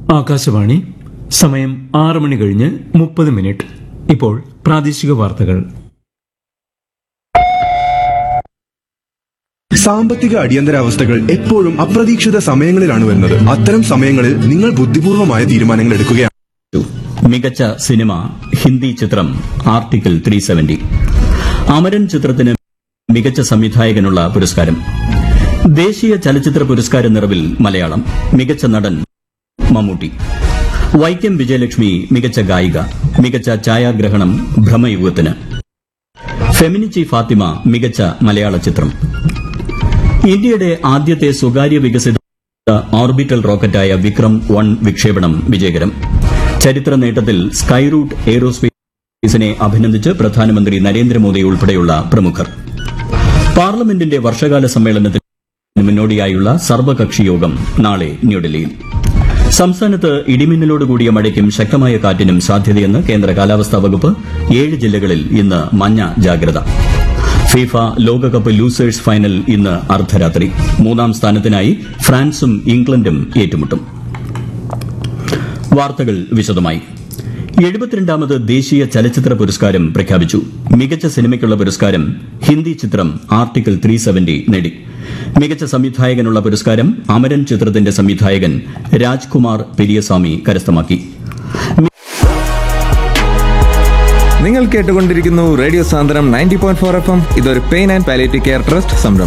ആകാശവാണി സമയം ആറ് മണി കഴിഞ്ഞ് മുപ്പത് മിനിറ്റ് ഇപ്പോൾ പ്രാദേശിക വാർത്തകൾ സാമ്പത്തിക അടിയന്തരാവസ്ഥകൾ എപ്പോഴും അപ്രതീക്ഷിത സമയങ്ങളിലാണ് വരുന്നത് അത്തരം സമയങ്ങളിൽ നിങ്ങൾ ബുദ്ധിപൂർവമായ തീരുമാനങ്ങൾ എടുക്കുകയാണ് മികച്ച സിനിമ ഹിന്ദി ചിത്രം ആർട്ടിക്കിൾ ത്രീ സെവന്റി അമരൻ ചിത്രത്തിന് മികച്ച സംവിധായകനുള്ള പുരസ്കാരം ദേശീയ ചലച്ചിത്ര പുരസ്കാര നിറവിൽ മലയാളം മികച്ച നടൻ മമ്മൂട്ടി വൈക്കം വിജയലക്ഷ്മി മികച്ച ഗായിക മികച്ച ഛായാഗ്രഹണം ഭ്രമയുഗത്തിന് ഫെമിനിച്ചി ഫാത്തിമ മികച്ച മലയാള ചിത്രം ഇന്ത്യയുടെ ആദ്യത്തെ സ്വകാര്യ വികസിത ഓർബിറ്റൽ റോക്കറ്റായ വിക്രം വൺ വിക്ഷേപണം വിജയകരം ചരിത്ര നേട്ടത്തിൽ സ്കൈറൂട്ട് എയ്റോസ്പേസിനെ അഭിനന്ദിച്ച് പ്രധാനമന്ത്രി നരേന്ദ്രമോദി ഉൾപ്പെടെയുള്ള പ്രമുഖർ പാർലമെന്റിന്റെ വർഷകാല സമ്മേളനത്തിന് മുന്നോടിയായുള്ള സർവകക്ഷി യോഗം നാളെ ന്യൂഡൽഹിയിൽ സംസ്ഥാനത്ത് ഇടിമിന്നലോടുകൂടിയ മഴയ്ക്കും ശക്തമായ കാറ്റിനും സാധ്യതയെന്ന് കേന്ദ്ര കാലാവസ്ഥാ വകുപ്പ് ഏഴ് ജില്ലകളിൽ ഇന്ന് മഞ്ഞ ജാഗ്രത ഫിഫ ലോകകപ്പ് ലൂസേഴ്സ് ഫൈനൽ ഇന്ന് അർദ്ധരാത്രി മൂന്നാം സ്ഥാനത്തിനായി ഫ്രാൻസും ഇംഗ്ലണ്ടും ഏറ്റുമുട്ടും വാർത്തകൾ വിശദമായി എഴുപത്തിരണ്ടാമത് ദേശീയ ചലച്ചിത്ര പുരസ്കാരം പ്രഖ്യാപിച്ചു മികച്ച സിനിമയ്ക്കുള്ള പുരസ്കാരം ഹിന്ദി ചിത്രം ആർട്ടിക്കിൾ ത്രീ സെവന്റി നേടി മികച്ച സംവിധായകനുള്ള പുരസ്കാരം അമരൻ ചിത്രത്തിന്റെ സംവിധായകൻ രാജ്കുമാർ പെരിയസ്വാമി കരസ്ഥമാക്കി നിങ്ങൾ കേട്ടുകൊണ്ടിരിക്കുന്നു radio Sandram ninety point four F M ഇതൊരു pain and palliative care trust സംരംഭം